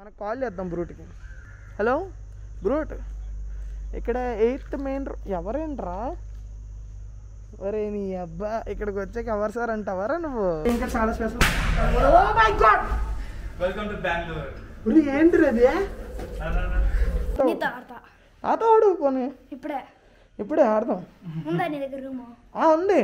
మనకు కాల్ చేద్దాం బ్రూట్కి హలో బ్రూట్ ఇక్కడ ఎయిత్ మెయిన్ ఎవరేంట్రా ఒరే నీ అబ్బా ఇక్కడికి వచ్చాక ఎవరు సార్ అంటావరా నువ్వు ఇంకా చాలా special oh my God welcome to Bengaluru ఒరే ఏంటి అది నీతో ఆడతా ఆతో ఆడు పోనీ ఇప్పుడే ఇప్పుడే ఆడదాం ఉందా నీ దగ్గర రూము ఆ ఉంది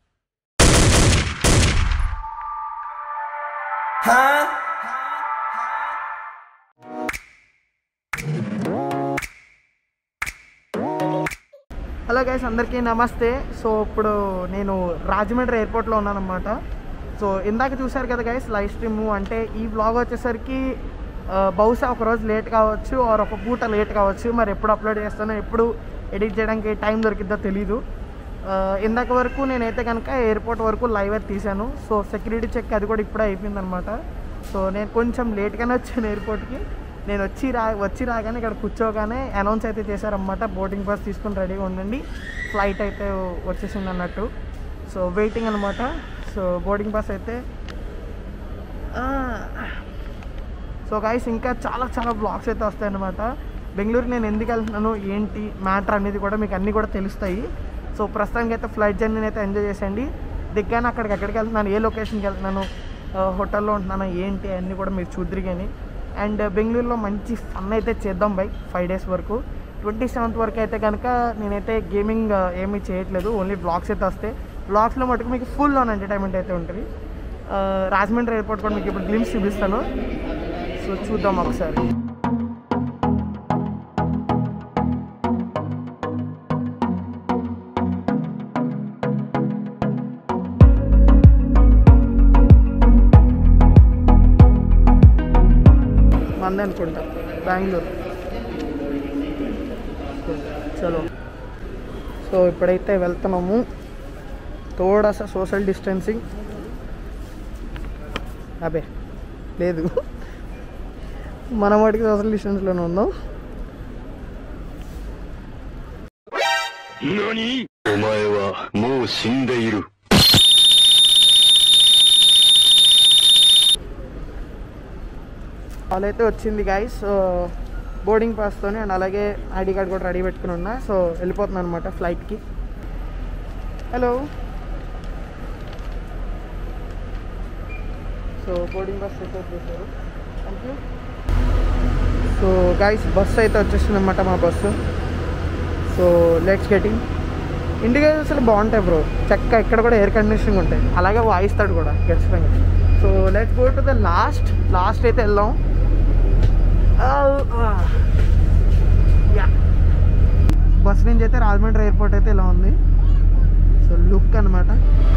హలో గైస్ అందరికీ నమస్తే సో ఇప్పుడు నేను రాజమండ్రి ఎయిర్పోర్ట్లో ఉన్నానన్నమాట సో ఇందాక చూశారు కదా గైస్ లైవ్ స్ట్రీమ్ అంటే ఈ వ్లాగ్ వచ్చేసరికి ఆ, బహుశా ఒక రోజు లేట్ కావచ్చు ఆర్ ఒక పూట లేట్ కావచ్చు మరి ఎప్పుడు అప్లోడ్ చేస్తానో ఎప్పుడు ఎడిట్ చేయడానికి టైం దొరికిద్దో తెలీదు ఆ, ఇందాక వరకు నేనైతే కనుక ఎయిర్పోర్ట్ వరకు లైవ్ అయితే తీశాను సో సెక్యూరిటీ చెక్ అది కూడా ఇప్పుడే అయిపోయిందనమాట సో నేను కొంచెం లేట్గానే వచ్చాను ఎయిర్పోర్ట్కి నేను వచ్చి రా వచ్చి రాగానే ఇక్కడ కూర్చోగానే అనౌన్స్ అయితే చేశారన్నమాట బోర్డింగ్ పాస్ తీసుకుని రెడీగా ఉండండి ఫ్లైట్ అయితే వచ్చేసింది అన్నట్టు సో వెయిటింగ్ అనమాట సో బోర్డింగ్ పాస్ అయితే ఆ, సో గైస్ ఇంకా చాలా చాలా బ్లాగ్స్ అయితే వస్తాయన్నమాట బెంగళూరు నేను ఎందుకు వెళ్తున్నాను ఏంటి మ్యాటర్ అనేది కూడా మీకు అన్నీ కూడా తెలుస్తాయి సో ప్రస్తుతానికి అయితే ఫ్లైట్ జర్నీని అయితే ఎంజాయ్ చేసేయండి దిగ్గానే అక్కడికి ఎక్కడికి వెళ్తున్నాను ఏ లొకేషన్కి వెళ్తున్నాను ఆ, హోటల్లో ఉంటున్నాను ఏంటి అన్నీ కూడా మీరు చూద్దరు కానీ అండ్ బెంగళూరులో మంచి ఫన్ అయితే చేద్దాం బై ఫైవ్ డేస్ వరకు ట్వంటీ సెవెంత్ వరకు అయితే కనుక నేనైతే గేమింగ్ ఏమీ చేయట్లేదు ఓన్లీ బ్లాగ్స్ అయితే వస్తాయి బ్లాగ్స్లో మటుకు మీకు ఫుల్ ఆన్ ఎంటర్టైన్మెంట్ అయితే ఉంటుంది ఆ, రాజమండ్రి ఎయిర్పోర్ట్ కూడా మీకు ఇప్పుడు గ్లిమ్స్ చూపిస్తాను సో చూద్దాం ఒకసారి మంది అనుకుంటా బెంగళూరు చలో సో ఇప్పుడైతే వెళ్తున్నాము తోడాస సోషల్ డిస్టెన్సింగ్ అబే లేదు మన వాటికి సోషల్ డిస్టెన్స్లోనే ఉందాం 何お前はもう死んでいる。 కాల్ అయితే వచ్చింది గైస్ బోర్డింగ్ పాస్తోని అండ్ అలాగే ఐడి కార్డ్ కూడా రెడీ పెట్టుకుని ఉన్నా సో వెళ్ళిపోతున్నాను అనమాట ఫ్లైట్కి హలో సో బోర్డింగ్ బస్ అయితే వచ్చేసారు thank you so guys bus అయితే వచ్చేసింది అనమాట మా bus so let's getting IndiGo అసలు బాగుంటాయి బ్రో చక్క ఇక్కడ కూడా ఎయిర్ కండిషనింగ్ ఉంటాయి అలాగే వాయిస్తాడు కూడా ఖచ్చితంగా so let's go to the last last అయితే వెళ్దాం బస్ నుంచి అయితే రాజమండ్రి ఎయిర్పోర్ట్ అయితే ఇలా ఉంది సో లుక్ అనమాట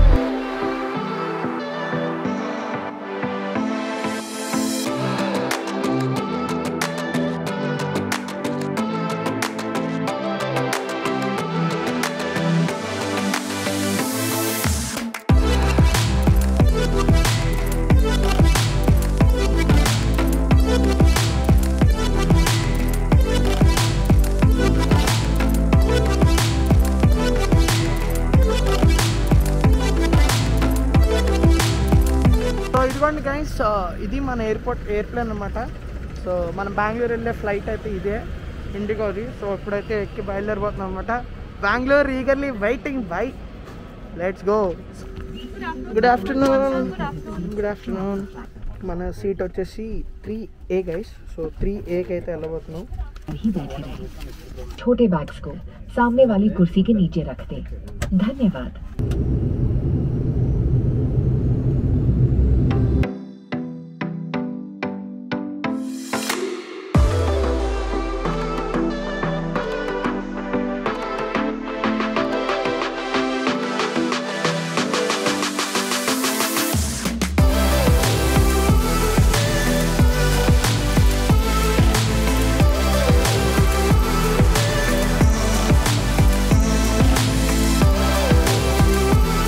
సో ఇదిగోండి గైస్ ఇది మన ఎయిర్పోర్ట్ ఎయిర్ప్లేన్ అనమాట సో మనం బెంగళూరు వెళ్ళే ఫ్లైట్ అయితే ఇదే ఇండిగోది సో ఇప్పుడైతే ఎక్కి బయలుదేరిపోతున్నాం అనమాట Bengaluru eagerly waiting bye let's go good afternoon good afternoon మన సీట్ వచ్చేసి three A guys so three ఏకి అయితే వెళ్ళబోతున్నాం ही बैठे रहे छोटे बैग्स को सामने वाली कुर्सी के नीचे रख दें धन्यवाद సో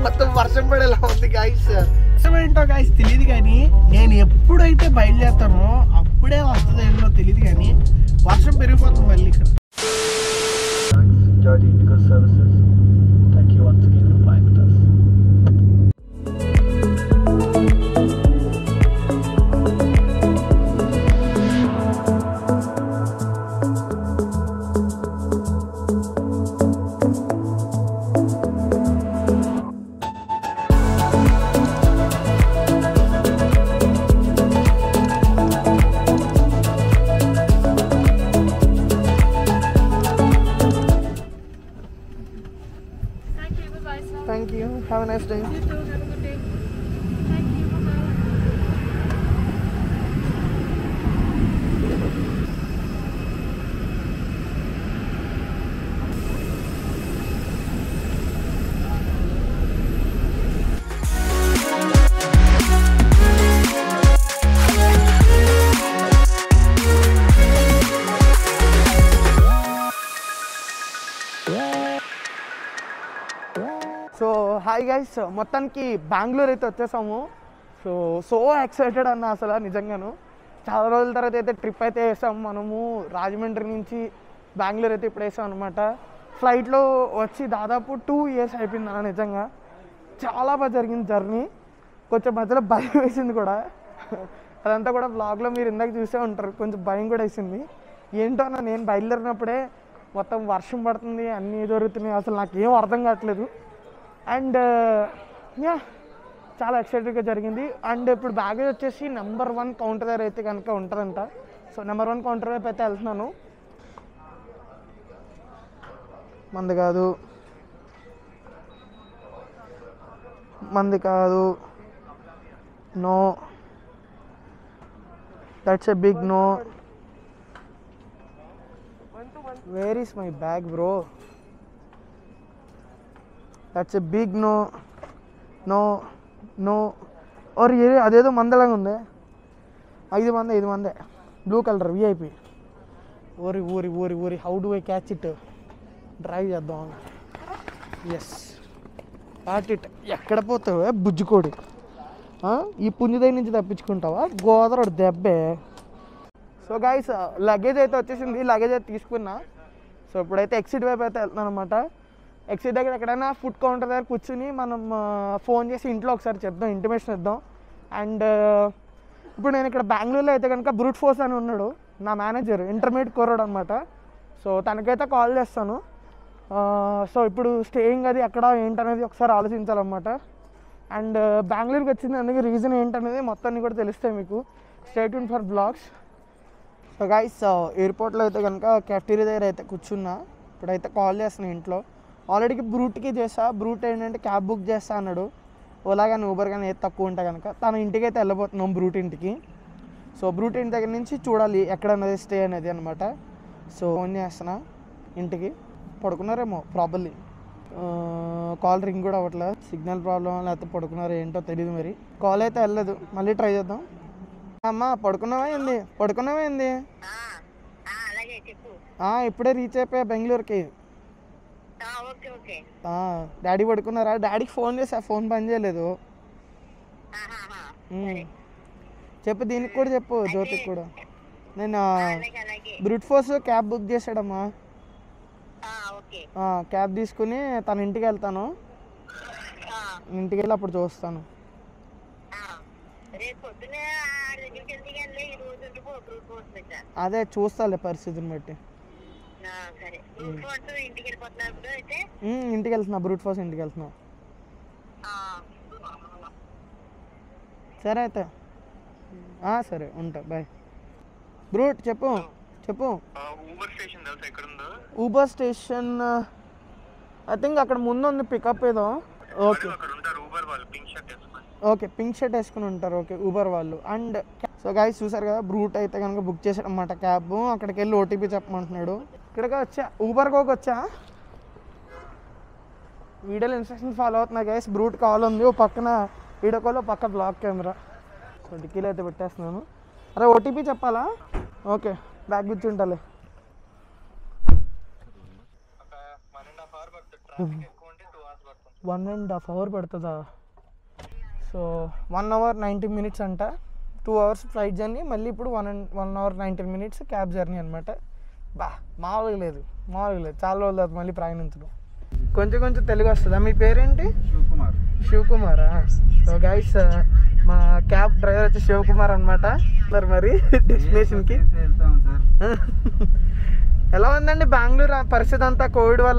మొత్తం వర్షం పడేలా ఉంది గాయస్ వర్షం ఏంటో గాయస్ తెలియదు కానీ నేను ఎప్పుడైతే బయలుదేరుతానో అప్పుడే వస్తుంది ఏంటో తెలియదు కానీ వర్షం పెరిగిపోతుంది మళ్ళీ ఇక్కడ Enjoy the Indigo services. Thank you once again for flying with us. Thank you. Bye bye. sir. Thank you have nice day You too. Have a good day. Thank you. Bye bye. So hi guys మొత్తానికి బెంగళూరు అయితే వచ్చేసాము so so excited అన్న అసలు నిజంగాను చాలా రోజుల తర్వాత అయితే ట్రిప్ అయితే వేసాము మనము రాజమండ్రి నుంచి బెంగళూరు అయితే ఇప్పుడు వేసాం అనమాట ఫ్లైట్లో వచ్చి దాదాపు టూ ఇయర్స్ అయిపోయింది అన్న నిజంగా చాలా బాగా జరిగింది జర్నీ కొంచెం మధ్యలో భయం వేసింది కూడా అదంతా కూడా బ్లాగ్లో మీరు ఇందాక చూసే ఉంటారు కొంచెం భయం కూడా వేసింది ఏంటో అన్న నేను బయలుదేరినప్పుడే మొత్తం వర్షం పడుతుంది అన్నీ జరుగుతున్నాయి అసలు నాకు ఏం అర్థం కావట్లేదు అండ్ యా చాలా ఎక్సైటెడ్గా జరిగింది అండ్ ఇప్పుడు బ్యాగేజ్ వచ్చేసి నెంబర్ వన్ కౌంటర్ దగ్గర అయితే కనుక ఉంటుందంట సో నెంబర్ వన్ కౌంటర్ వైపు అయితే వెళ్తున్నాను మంది కాదు మంది కాదు no that's a big no where is my bag bro that's a big no no no or ఏ అదేదో మందలాగా ఉంది ఐదు మంది ఐదు మందే బ్లూ కలర్ విఐపి ఓరి ఊరి ఊరి ఊరి how do I catch it drive చేద్దాం ఎస్ కాట్ ఇట్ ఎక్కడ పోతావే బుజ్జుకోడి ఆ? ఈ పుంజుదై నుంచి తప్పించుకుంటావా గోదరుడు దెబ్బే సో గైస్ లగేజ్ అయితే వచ్చేసింది లగేజ్ అయితే తీసుకున్నా సో ఇప్పుడైతే ఎక్సిట్ వైపు అయితే వెళ్తున్నాను అనమాట ఎక్సిట్ దగ్గర ఎక్కడైనా ఫుడ్ కౌంటర్ దగ్గర కూర్చుని మనం ఫోన్ చేసి ఇంట్లో ఒకసారి చెప్దాం ఇంటిమేషన్ ఇద్దాం అండ్ ఇప్పుడు నేను ఇక్కడ బెంగళూరులో అయితే కనుక బ్రూట్ ఫోర్స్ అని ఉన్నాడు నా మేనేజర్ ఇంటర్మీడియట్ కోరాడు అనమాట సో తనకైతే కాల్ చేస్తాను సో ఇప్పుడు స్టేయింగ్ అది ఎక్కడ ఏంటనేది ఒకసారి ఆలోచించాలన్నమాట అండ్ బెంగళూరుకి వచ్చింది అందుకే రీజన్ ఏంటనేది మొత్తాన్ని కూడా తెలుస్తాయి మీకు state for blogs so guys ఎయిర్పోర్ట్లో అయితే కనుక కెఫ్టీరియా దగ్గర అయితే కూర్చున్నా ఇప్పుడైతే కాల్ చేస్తున్నా ఇంట్లో ఆల్రెడీ బ్రూట్కి చేసా బ్రూట్ ఏంటంటే క్యాబ్ బుక్ చేస్తా అన్నాడు ఓలా కానీ ఊబర్ కానీ ఏది తక్కువ ఉంటే కనుక తన ఇంటికి అయితే వెళ్ళబోతున్నాం బ్రూట్ ఇంటికి సో బ్రూట్ ఇంటి దగ్గర నుంచి చూడాలి ఎక్కడ అనేది స్టే అనేది అనమాట సో ఫోన్ చేస్తున్నా ఇంటికి పడుకున్నారేమో ప్రాబర్లీ కాల్ రింగ్ కూడా అవ్వట్లేదు సిగ్నల్ ప్రాబ్లం లేకపోతే పడుకున్నారో ఏంటో తెలియదు మరి కాల్ అయితే వెళ్ళలేదు మళ్ళీ ట్రై చేద్దాం అమ్మ పడుకున్నావా ఏంది పడుకున్నావా ఏంది అలాగే చెప్పు ఆ, ఇప్పుడే రీచ్ అయిపోయా బెంగళూరుకి ఆ, ఓకే ఓకే ఆ, డాడీ పడుకున్నారా డాడీకి ఫోన్ చేసా ఫోన్ పని చేయలేదు ఆహాహా. ఉమ్. చెప్పు దీనికి కూడా చెప్పు జ్యోతికి కూడా నేను అలాగే అలాగే బ్రూట్ ఫోర్స్ క్యాబ్ బుక్ చేసాడమ్మా ఆ, ఓకే ఆ, క్యాబ్ తీసుకుని తన ఇంటికి వెళ్తాను ఆ, ఇంటికి వెళ్ళి అప్పుడు చూస్తాను ఆ. రేపు పొద్దునే ఆడి దగ్గరికి వెళ్తే కానీ ఈ రోజు ఉండిపో గ్రూప్ పోస్ట్ పెట్టా అదే చూస్తాలే పరిస్థితిని బట్టి ఆ, సరే గ్రూప్ పోస్ట్ ఇంటికి వెళ్ళిపోతున్నప్పుడు అయితే ఉమ్, ఇంటికి వెళ్తున్నా బ్రూట్ ఫోర్స్ ఇంటికి వెళ్తున్నా ఆ, సరే అయితే ఆ, సరే ఉంటా బాయ్ బ్రూట్ చెప్పు చెప్పు ఊబర్ స్టేషన్ తెలుసా ఎక్కడ ఉందో ఊబర్ స్టేషన్ ఐ థింక్ అక్కడ ముందు ఉంది పికప్ ఏదో ఓకే అక్కడ ఉంటారు ఊబర్ వాళ్ళు పింక్ షర్ట్ వేసుకొని ఓకే పింక్ షర్ట్ వేసుకుని ఉంటారు ఓకే ఊబర్ వాళ్ళు అండ్ సో గైస్ చూసారు కదా బ్రూట్ అయితే కనుక బుక్ చేశాడు అనమాట క్యాబ్ అక్కడికి వెళ్ళి ఓటీపీ చెప్పమంటున్నాడు ఇక్కడికి వచ్చా ఊబర్కి ఒక వచ్చా వీడియోలో ఇన్స్ట్రక్షన్ ఫాలో అవుతున్నా గైస్ బ్రూట్ కాల్ ఉంది ఓ పక్కన వీడియో కాల్ ఓ పక్క బ్లాక్ కెమెరా సో డిక్కీలో అయితే పెట్టేస్తున్నాను అరే ఓటీపీ చెప్పాలా ఓకే బ్యాగ్ కూర్చుంటాలే ఒక వన్ అండ్ హాఫ్ అవర్ పడుతుంది ట్రాఫిక్ ఎక్కువ ఉంటే టూ అవర్స్ పడుతుంది వన్ అండ్ హాఫ్ అవర్ పడుతుందా so one hour ninety minutes అంట టూ అవర్స్ ఫ్లైట్ జర్నీ మళ్ళీ ఇప్పుడు one and one hour nineteen minutes cab journey అనమాట బా మామూలుగా లేదు మామూలుగా లేదు చాలా రోజులు అవుతుంది మళ్ళీ ప్రయాణించడం కొంచెం కొంచెం తెలుగు వస్తుందా మీ పేరేంటి శివకుమార్ శివకుమారా సో గైస్ మా క్యాబ్ డ్రైవర్ వచ్చి శివకుమార్ అనమాట మరి మరి డెస్టినేషన్కి వెళ్తాం సార్ ఎలా ఉందండి బెంగళూరు పరిస్థితి అంతా కోవిడ్ వల్ల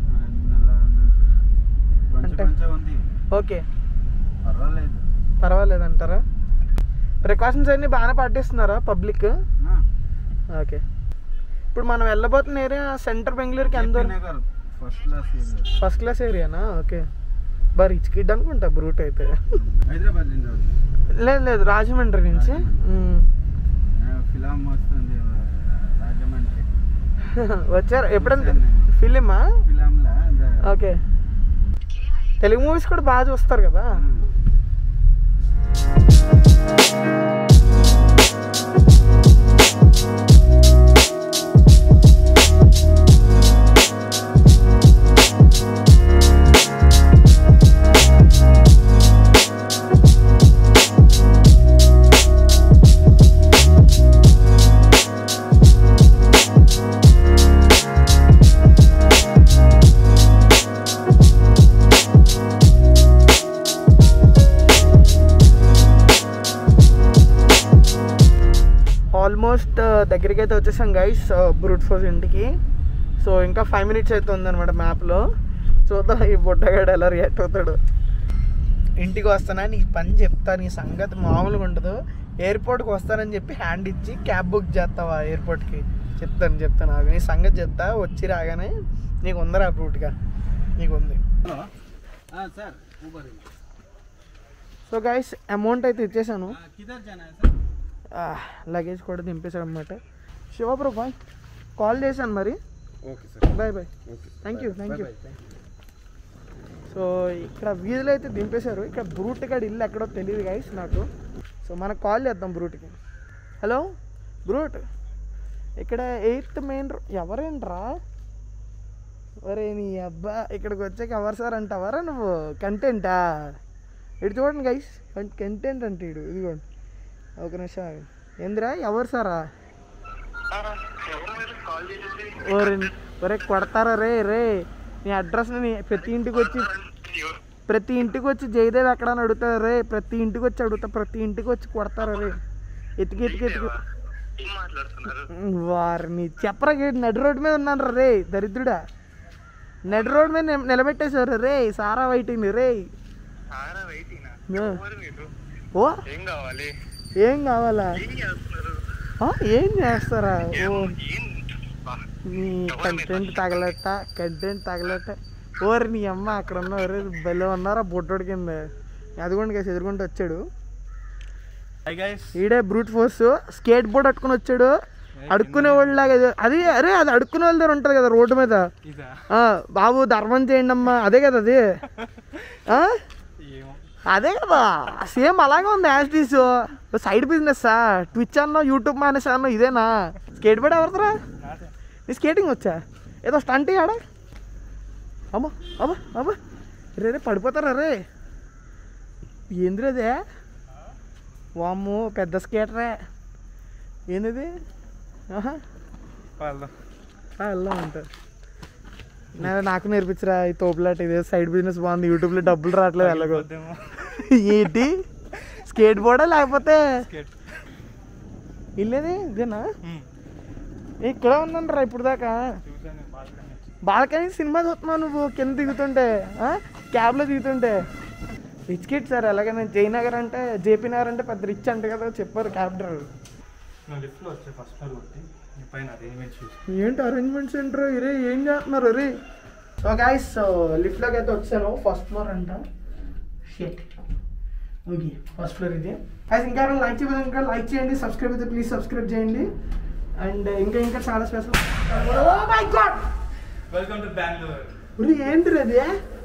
కొంచెం అంటే- కొంచెం ఉంది ఓకే పర్వాలేదు పర్వాలేదు అంటారా ప్రికాషన్స్ అన్నీ బాగానే పాటిస్తున్నారా పబ్లిక్ ఆ, ఓకే ఇప్పుడు మనం వెళ్ళబోతున్న ఏరియా సెంటర్ బెంగళూరుకి ఎంత JP Nagar first class area. First class ఏరియానా ఓకే బా రిచ్ కిడ్ అనుకుంటా బ్రూట్ అయితే హైదరాబాద్ నుంచి వస్తుంది. లేదు లేదు రాజమండ్రి నుంచి మ్మ్. ఆ, ఫిలాం వస్తుంది ఆ, రాజమండ్రి వచ్చారు ఎప్పుడంత వచ్చాను నేను. ఫిలిమా ఫిలాంలా ద- ఓకే తెలుగు మూవీస్ కూడా బాగా చూస్తారు కదా ఆ. ఆల్మోస్ట్ దగ్గరికి అయితే వచ్చేసాం గైస్ బ్రూట్ ఫోర్స్ ఇంటికి సో ఇంకా ఫైవ్ మినిట్స్ అయితే ఉందన్నమాట మ్యాప్లో చూద్దాం ఈ బుట్టగాడు ఎలా రియాక్ట్ అవుతాడు ఇంటికి వస్తానా నీ పని చెప్తా నీ సంగతి మామూలుగా ఉండదు ఎయిర్పోర్ట్కి వస్తానని చెప్పి హ్యాండ్ ఇచ్చి క్యాబ్ బుక్ చేస్తావా ఎయిర్పోర్ట్కి చెప్తాను చెప్తాను ఆగు. నీ సంగతి చెప్తా వచ్చి రాగానే నీకు ఉందరా బ్రూట్గా నీకు ఉంది హలో ఆ, sir Uber so guys amount అయితే ఇచ్చేసాను కిధర్ జానా హై సార్ లగేజ్ కూడా దింపేశాడు అనమాట శివప్రభు బాయ్ కాల్ చేశాను మరి okay sir bye bye okay thank you thank you so ఇక్కడ వీధిలో అయితే దింపేశారు ఇక్కడ బ్రూట్ గడి ఇల్లు ఎక్కడో తెలియదు గైస్ నాకు సో మనకు కాల్ చేద్దాం బ్రూట్కి హలో బ్రూట్ ఇక్కడ ఎయిత్ మెయిన్ ఎవరేంట్రా ఒరే నీ అబ్బా ఇక్కడికి వచ్చాక ఎవరు సార్ అంటావరా నువ్వు కంటెంటా ఇటు చూడండి గైస్ కంటెంట్ అంటే ఇడు ఇదిగోండి ఒక నిమిషం ఆగు. ఏందిరా ఎవరు సారా ఎవరు మీరు కాల్ చేసేసి ఒరే ఒరే కొడతారా రే రే నీ అడ్రస్ని నీ ప్రతి ఇంటికి వచ్చి ఎవరు? ప్రతి ఇంటికి వచ్చి జయదేవ్ ఎక్కడ అని అడుగుతారు రే ప్రతి ఇంటికి వచ్చి అడుగుతా ప్రతి ఇంటికి వచ్చి కొడతారు రే ఎతికి ఎతికి ఎతికి ఏం మాట్లాడుతున్నారు వారిని చెప్పరా గేట్ నడి రోడ్డు మీద ఉన్నాను రే దరిద్రుడా నడి రోడ్డు మీద నిల- నిలబెట్టేశారు రే సారా వైటింగ్ రే సారా వెయిటింగ్ ఆ. ఎవరు మీరు ఓ ఏం కావాలి ఏం కావాలా ఏం చేస్తున్నారు ఆ, ఏం చేస్తారా ఓ ఏం ఏం బా, నీ కంటెంట్ తగలట కంటెంట్ తగలట ఓరి నీ అమ్మ అక్కడ ఉన్నారు భలే ఉన్నారా బొట్టోడి కింద అదిగోండి కేసు ఎదురుకుంటూ వచ్చాడు హై గైస్ ఈడే బ్రూట్ ఫోర్స్ స్కేట్ బోర్డ్ అట్టుకుని వచ్చాడు అడుక్కునే వాళ్ళలాగా ఏదో- అది అరే అది అడుక్కునే వాళ్ళ దగ్గర ఉంటుంది కదా రోడ్డు మీద ఇదా ఆ, బాబు ధర్మం చేయండి అమ్మా అదే కదా అది ఆ? ఏమో అదే కదా సేమ్ అలాగే ఉంది యాస్టీస్ సైడ్ బిజినెస్ ట్విచ్ అన్నో యూట్యూబ్ మానేసా అన్నో ఇదేనా స్కేట్ బోర్డ్ ఎవరిదిరా నీ స్కేటింగ్ వచ్చా ఏదో స్టంట్ ఆడ అమ్మా అమ్మా అమ్మా రే రే పడిపోతారా రే ఏందిరేదే వామ్మో పెద్ద స్కేటరే ఏంది ఆహా వాళ్ళు ఆ, వెళ్దాం అంటారు నా- నాకు నేర్పించరా ఈ తోపులాట ఇదే సైడ్ బిజినెస్ బాగుంది యూట్యూబ్లో డబ్బులు రావట్లేదు వెళ్ళకు ఏంటి స్కేట్ బోర్డా లేకపోతే ఇల్లేది ఇదేనా ఇక్కడ ఉందంటారా ఇప్పుడు దాకా బాల్కనీ సినిమా చూస్తున్నావు నువ్వు కింద దిగుతుంటే ఆ? క్యాబ్లో దిగుతుంటే రిచ్ కిడ్ సార్ ఎలాగైనా జయనగర్ అంటే జేపీ నగర్ అంటే పెద్ద రిచ్ అంటే కదా చెప్పారు క్యాబ్ డ్రైవర్ నువ్వు లిఫ్ట్లో వచ్చే ఫస్ట్ ఫ్లోర్ కొట్టి నీ పైన అరేంజ్మెంట్ చూసి ఏంటి అరేంజ్మెంట్స్ ఏంట్రో ఇరే ఏం చేస్తున్నారు అరే సో గాయస్ లిఫ్ట్లోకి అయితే వచ్చాను ఫస్ట్ ఫ్లోర్ అంట షెట్ ఓకే ఫస్ట్ ఫ్లోర్ ఇది అయితే ఇంకా లైక్ చేయలేదు ఇంకా లైక్ చేయండి సబ్స్క్రైబ్ అయితే ప్లీజ్ సబ్స్క్రైబ్ చేయండి అండ్ ఇంకా ఇంకా చాలా special oh my God welcome to Bengaluru ఉరి ఏంటి అది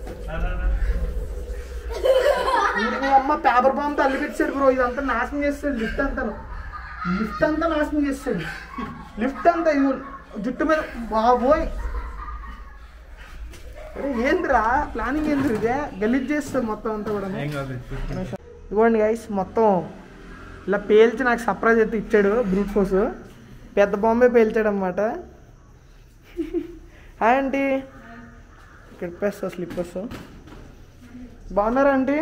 మీ అమ్మ పేపర్ బాంబుతో అల్లి పెట్టాడు బ్రో ఇదంతా నాశనం చేస్తాడు లిఫ్ట్ అంతా లిఫ్ట్ అంతా నాశనం చేస్తాడు లిఫ్ట్ అంతా ఇవ్వు జుట్టు మీద బాబోయ్ అరే ఏంద్రా ప్లానింగ్ ఏంది ఇదే గలీజ్ చేస్తుంది మొత్తం అంతా కూడా ఇదిగోండి గైస్ మొత్తం ఇలా పేల్చి నాకు సర్ప్రైజ్ అయితే ఇచ్చాడు బ్రూట్ ఫోర్స్ పెద్ద బాంబే పేల్చాడు అనమాట హాయ్ ఆంటీ ఇక్కడ పేస్తా స్లిప్పర్స్ బాగున్నారా ఆంటీ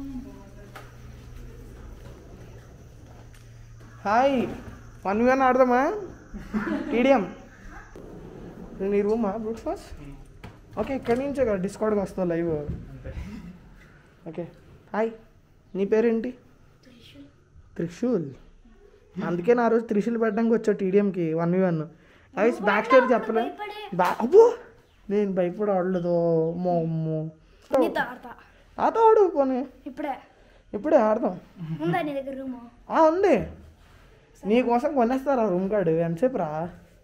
హాయ్ వన్ వన్ ఆడదామా టీడియం నీ రూమా బ్రూట్ ఫాస్ట్ ఓకే ఇక్కడి నుంచే కదా డిస్కౌంట్కి వస్తావు లైవ్ ఓకే హాయ్ నీ పేరేంటి త్రిశూల్ అందుకే నా రోజు త్రిశూల్ పెట్టడానికి వచ్చావు టీడీఎంకి వన్ వన్ ఐస్ బ్యాక్ స్టోరీ చెప్పలే బా అబ్బో నేను భయపడి ఆడలేదు మో అమ్మో నీతో ఆడతా నాతో ఆడు పోనీ ఇప్పుడే ఇప్పుడే ఆడదాం ఉందా నీ దగ్గర రూము ఆ, ఉంది నీకోసం కొనేస్తారా రూమ్ కార్డు ఎంతసేపు రా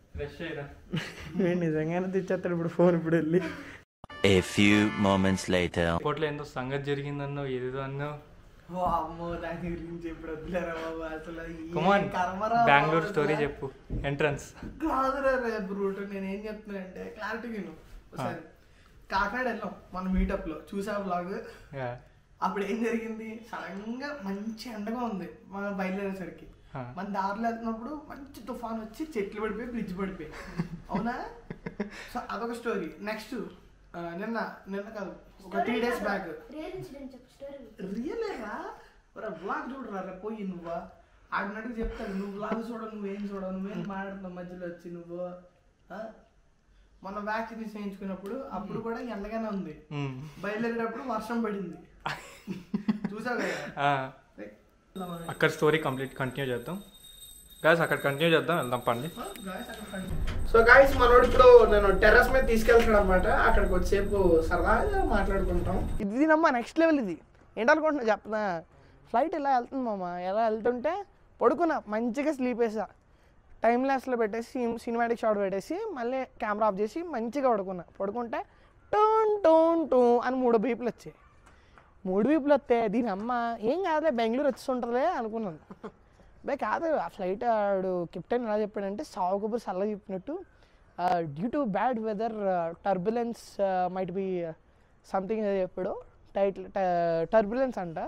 నేను నిజంగానే తెచ్చేస్తాడు ఇప్పుడు ఫోన్ ఇప్పుడు వెళ్ళి A few moments later. ఎయిర్పోర్ట్లో ఏందో సంగతి జరిగిందన్నో ఏదేదో అన్నో ఓ అమ్మో దాని గురించి ఎప్పుడు వద్దులేరా బాబు అసలు ఈ కమాన్ కర్మరా బెంగళూరు బాబు స్టోరీ అసలు. చెప్పు ఎంట్రన్స్ కాదురా రే బ్రూట్ నేను ఏం చెప్తున్నా అంటే క్లారిటీ విను ఒకసారి కాకినాడ వెళ్ళాం మన మీటప్ లో చూసా బ్లాగ్ అప్పుడు ఏం జరిగింది సడన్ గా మంచి ఎండగా ఉంది మనం బయలుదేరేసరికి ఆ. మన దారిలో వెళ్తున్నప్పుడు మంచి తుఫాన్ వచ్చి చెట్లు పడిపోయి బ్రిడ్జ్ పడిపోయి అవునా సో అదొక స్టోరీ నెక్స్ట్ నిన్న నిన్న కాదు ఒక three days back real incident చెప్పు స్టోరీ రియలేరా ఒరే బ్లాగ్ చూడరా రే పోయి నువ్వు ఆడినట్టు చెప్తాను నువ్వు బ్లాగ్ చూడ నువ్వేం చూడ నువ్వేం మాట్లాడుతున్నావు మధ్యలో వచ్చి నువ్వు ఆ? మొన్న వ్యాక్సిన్ చేయించుకున్నప్పుడు అప్పుడు కూడా ఎండగానే ఉంది బయలుదేరేటప్పుడు వర్షం పడింది చూసావు కదా అక్కడ స్టోరీ కంప్లీట్ కంటిన్యూ చేద్దాం గాయస్ అక్కడ కంటిన్యూ చేద్దాం వెళ్దాం పండి సో గాయస్ మనోడు ఇప్పుడు నేను టెర్రస్ మీద తీసుకెళ్తాడు అనమాట అక్కడికి వచ్చేపు సరదాగా మాట్లాడుకుంటాం ఇది నమ్మ నెక్స్ట్ లెవెల్ ఇది ఏంటనుకుంటున్నా చెప్పనా ఫ్లైట్ ఇలా వెళ్తుంది మామ ఎలా వెళ్తుంటే పడుకున్నా మంచిగా స్లీప్ వేసా టైం ల్యాప్స్లో పెట్టేసి సినిమాటిక్ షాట్ పెట్టేసి మళ్ళీ కెమెరా ఆఫ్ చేసి మంచిగా పడుకున్నా పడుకుంటే టోన్ టోన్ టూ అని మూడు బీపులు వచ్చాయి మూడు వీపులు వస్తే దీని అమ్మ ఏం కాదులే బెంగళూరు వచ్చి అనుకున్నాను బే కాదు ఆ ఫ్లైట్ ఆడు కెప్టెన్ ఎలా చెప్పాడంటే సావు కబుర్ సల్లా చెప్పినట్టు due to bad weather turbulence might be something ఏదో చెప్పాడు టైటిల్ టర్బులెన్స్ అంట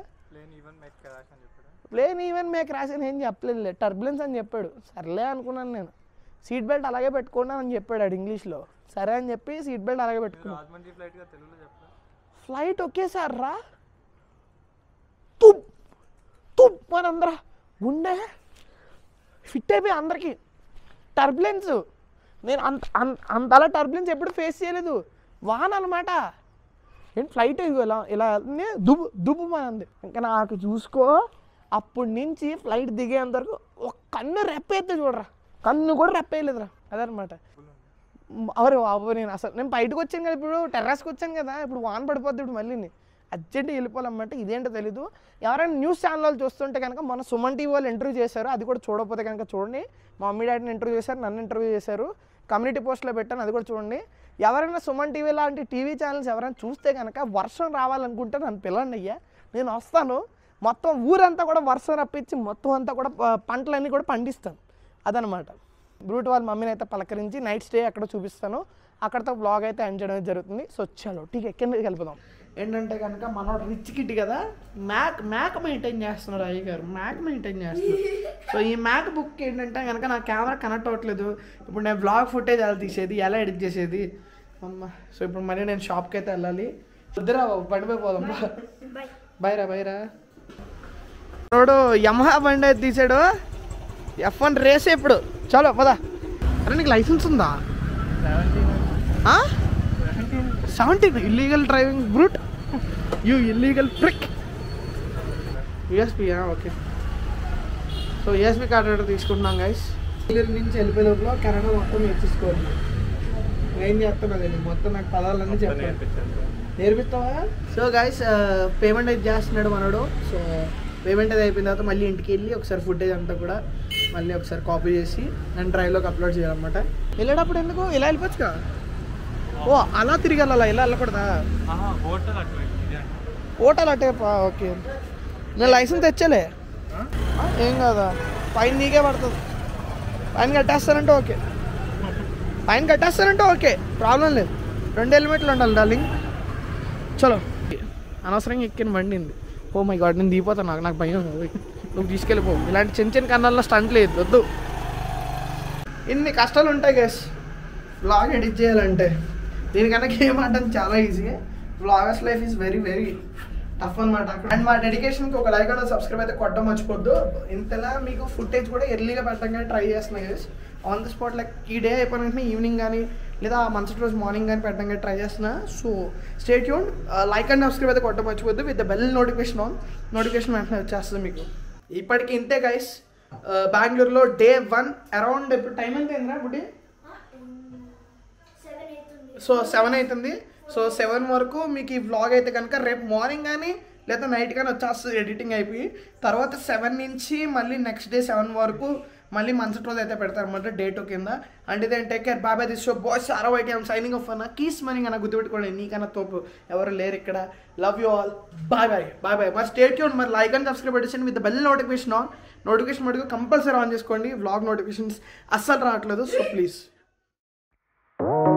ప్లేన్ ఈవెన్ మే క్రాష్ అని ఏం చెప్పలేదు టర్బులెన్స్ అని చెప్పాడు సర్లే అనుకున్నాను నేను సీట్ బెల్ట్ అలాగే పెట్టుకున్నాను అని చెప్పాడు ఆడు ఇంగ్లీష్లో సరే అని చెప్పి సీట్ బెల్ట్ అలాగే పెట్టుకున్నాను రాజమండ్రి ఫ్లైట్గా తెలుగులో చెప్పరా ఫ్లైట్ ఒకేసారి రా తుప్ తుప్ అని అందరా గుండె ఫిట్ అయిపోయి అందరికి టర్బులెన్స్ నేను అంత అంత అంతలా టర్బులెన్స్ ఎప్పుడు ఫేస్ చేయలేదు వాన్ అనమాట ఏంటి ఫ్లైట్ ఇలా ఇలా వెళ్తుంది దుబ్బు దుబ్బు అని అంది ఇంకా నాకు చూసుకో అప్పటి నుంచి ఫ్లైట్ దిగేంత వరకు ఒక కన్ను రెప్పేస్తే చూడరా కన్ను కూడా రెప్పేయలేదురా అదనమాట అవరు బాబు నేను అసలు నేను బయటకు వచ్చాను కదా ఇప్పుడు టెర్రస్కి వచ్చాను కదా ఇప్పుడు వాన్ పడిపోద్ది ఇప్పుడు మళ్ళీ అర్జెంట్ వెళ్ళిపోవాలన్నమాట ఇదేంటో తెలీదు ఎవరైనా న్యూస్ ఛానల్ వాళ్ళు చూస్తుంటే కనుక మన సుమన్ టీవీ వాళ్ళు ఇంటర్వ్యూ చేశారు అది కూడా చూడకపోతే కనుక చూడండి మా మమ్మీ డాడీని ఇంటర్వ్యూ చేశారు నన్ను ఇంటర్వ్యూ చేశారు కమ్యూనిటీ పోస్ట్లో పెట్టాను అది కూడా చూడండి ఎవరైనా సుమన్ టీవీ లాంటి టీవీ ఛానల్స్ ఎవరైనా చూస్తే కనుక వర్షం రావాలనుకుంటే నన్ను పిల్లండి అయ్యా నేను వస్తాను మొత్తం ఊరంతా కూడా వర్షం రప్పించి మొత్తం అంతా కూడా ప- పంటలన్నీ కూడా పండిస్తాను అదనమాట బ్రూట్ వాళ్ళ మమ్మీని అయితే పలకరించి నైట్ స్టే అక్కడ చూపిస్తాను అక్కడతో బ్లాగ్ అయితే ఎండ్ చేయడం జరుగుతుంది సో చలో టీక్ ఎక్కడికి వెళ్ళిపోదాం ఏంటంటే కనుక మనోడు రిచ్ కిట్ కదా మ్యాక్ మ్యాక్ మెయింటైన్ చేస్తున్నారు అయ్య గారు మ్యాక్ మెయింటైన్ చేస్తున్నారు సో ఈ మ్యాక్ బుక్ ఏంటంటే కనుక నా కెమెరా కనెక్ట్ అవ్వట్లేదు ఇప్పుడు నేను బ్లాగ్ ఫుటేజ్ ఎలా తీసేది ఎలా ఎడిట్ చేసేది అమ్మ సో ఇప్పుడు మళ్ళీ నేను షాప్కి అయితే వెళ్ళాలి వద్దురా బాబు బండి పోదాం బాయ్ రా బాయ్ రా మనోడు యమహా బండి అయితే తీసాడు ఎఫ్ వన్ రేస్ ఇప్పుడు చలో పదా అరే నీకు లైసెన్స్ ఉందా seventeen illegal driving brute you illegal trick USP okay so USP card order తీసుకుంటున్నాం గైస్ దగ్గర నుంచి వెళ్ళిపోయే లోపల కెనడా మొత్తం నేర్చుకోవాలి ఏం చేస్తాను అదే మొత్తం నాకు పదాలన్నీ చెప్పాను నేర్పిస్తావా సో గైస్ పేమెంట్ అయితే చేస్తున్నాడు మనోడు సో పేమెంట్ అయితే అయిపోయిన తర్వాత మళ్ళీ ఇంటికి వెళ్ళి ఒకసారి ఫుటేజ్ అంతా కూడా మళ్ళీ ఒకసారి కాపీ చేసి నేను డ్రైవ్లోకి అప్లోడ్ చేయాలన్నమాట వెళ్ళేటప్పుడు ఎందుకు ఇలా వెళ్ళిపోవచ్చుగా ఓ అలా తిరిగి వెళ్ళాలా ఇలా వెళ్ళకూడదా హోటల్ అట్లా ఇదే ఓటాలు అటే ఓకే నేను లైసెన్స్ తెచ్చలే ఆ, ఏం కాదా ఫైన్ నీకే పడుతుంది ఫైన్ కట్టేస్తానంటే ఓకే ఫైన్ కట్టేస్తానంటే ఓకే ప్రాబ్లం లేదు రెండు హెల్మెట్లు ఉండాలి డార్లింగ్ చలో అనవసరంగా ఎక్కిన బండి ఉంది ఓ మై గాడ్ నేను దిగిపోతాను నాకు నాకు భయం నువ్వు తీసుకెళ్ళిపో ఇలాంటి చిన్న చిన్న కన్నాల్లో స్టంట్ లేదు వద్దు ఇన్ని కష్టాలు ఉంటాయి గైస్ వ్లాగ్ ఎడిట్ చేయాలంటే దీనికన్నా గేమ్ ఆడడం చాలా easy vloggers life is very very tough అనమాట అండ్ మా డెడికేషన్కి ఒక లైక్ అండ్ సబ్స్క్రైబ్ అయితే కొట్టడం మర్చిపోద్దు ఇంతలా మీకు ఫుటేజ్ కూడా ఎర్లీగా పెట్టడానికి ట్రై చేస్తున్నాయి guys on the spot like ఈ డే అయిపోయిన వెంటనే ఈవినింగ్ కానీ లేదా ఆ మరుసటి రోజు మార్నింగ్ కానీ పెట్టడానికి ట్రై చేస్తున్నా సో స్టేట్ యూన్ లైక్ అండ్ సబ్స్క్రైబ్ అయితే కొట్టడం మర్చిపోద్దు with the bell notification on notification వెంటనే వచ్చేస్తుంది మీకు ఇప్పటికి ఇంతే గైస్ బెంగళూరులో డే వన్ అరౌండ్ ఇప్పుడు టైం ఎంత అయిందిరా బుడ్డి సో సెవెన్ అవుతుంది సో సెవెన్ వరకు మీకు ఈ వ్లాగ్ అయితే కనుక రేపు మార్నింగ్ కానీ లేదా నైట్ కానీ వచ్చేస్తుంది ఎడిటింగ్ అయిపోయి తర్వాత సెవెన్ నుంచి మళ్ళీ నెక్స్ట్ డే సెవెన్ వరకు మళ్ళీ మంచి రోజు అయితే పెడతారు అనమాట డే టూ కింద అండ్ ఇదేం టేక్ కేర్ బాబాయ్ దిస్ షో బాయ్స్ ఆరో ఐటీ ఐమ్ సైనింగ్ ఆఫ్ అన్న కీస్ మనీ కన్నా గుర్తుపెట్టుకోండి నీకన్నా తోపు ఎవరు లేరు ఇక్కడ love you all bye bye bye bye మరి స్టేట్ యూన్ మరి లైక్ అండ్ సబ్స్క్రైబ్ పెట్టేసి with bell notification on notification మటుకు కంపల్సరీ ఆన్ చేసుకోండి వ్లాగ్ నోటిఫికేషన్స్ అస్సలు రావట్లేదు సో ప్లీజ్